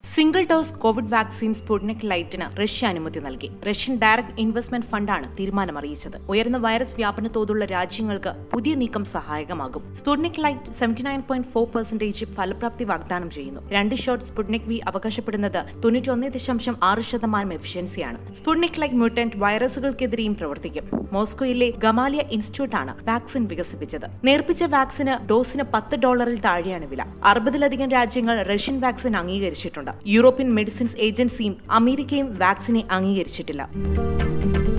single dose covid vaccine Sputnik ലൈറ്റിന് Russia അനുമതി നൽകി റഷ്യൻ ഡയറക്ട് ഇൻവെസ്റ്റ്മെന്റ് ഫണ്ടാണ് തീരുമാനം അറിയിച്ചത് ഉയർന്ന വൈറസ് വ്യാപന തോതുള്ള രാജ്യങ്ങൾക്ക് പുതിയ നീക്കം സഹായകമാകും Sputnik light seventy nine point four percentage ഫലപ്രാപ്തി വാഗ്ദാനം ചെയ്യുന്നു രണ്ട് ഷോട്ട് സ്പുട്നിക് വി അവകാശപ്പെടുന്നത് തൊണ്ണൂറ്റൊന്ന് ദശാംശം ആറ് ശതമാനം എഫിഷ്യൻസിയാണ് സ്പുട്നിക് ലൈക്ക് മ്യൂട്ടന്റ് വൈറസുകൾക്കെതിരെയും പ്രവർത്തിക്കും മോസ്കോയിലെ ഗമാലിയ ഇൻസ്റ്റിറ്റ്യൂട്ടാണ് വാക്സിൻ വികസിപ്പിച്ചത് നേർപ്പിച്ച വാക്സിന് ഡോസിന് പത്ത് ഡോളറിൽ താഴെയാണ് വില അറുപതിലധികം രാജ്യങ്ങൾ റഷ്യൻ വാക്സിൻ അംഗീകരിച്ചിട്ടുണ്ട് യൂറോപ്യൻ മെഡിസിൻസ് ഏജൻസിയും അമേരിക്കയും വാക്സിനെ അംഗീകരിച്ചിട്ടില്ല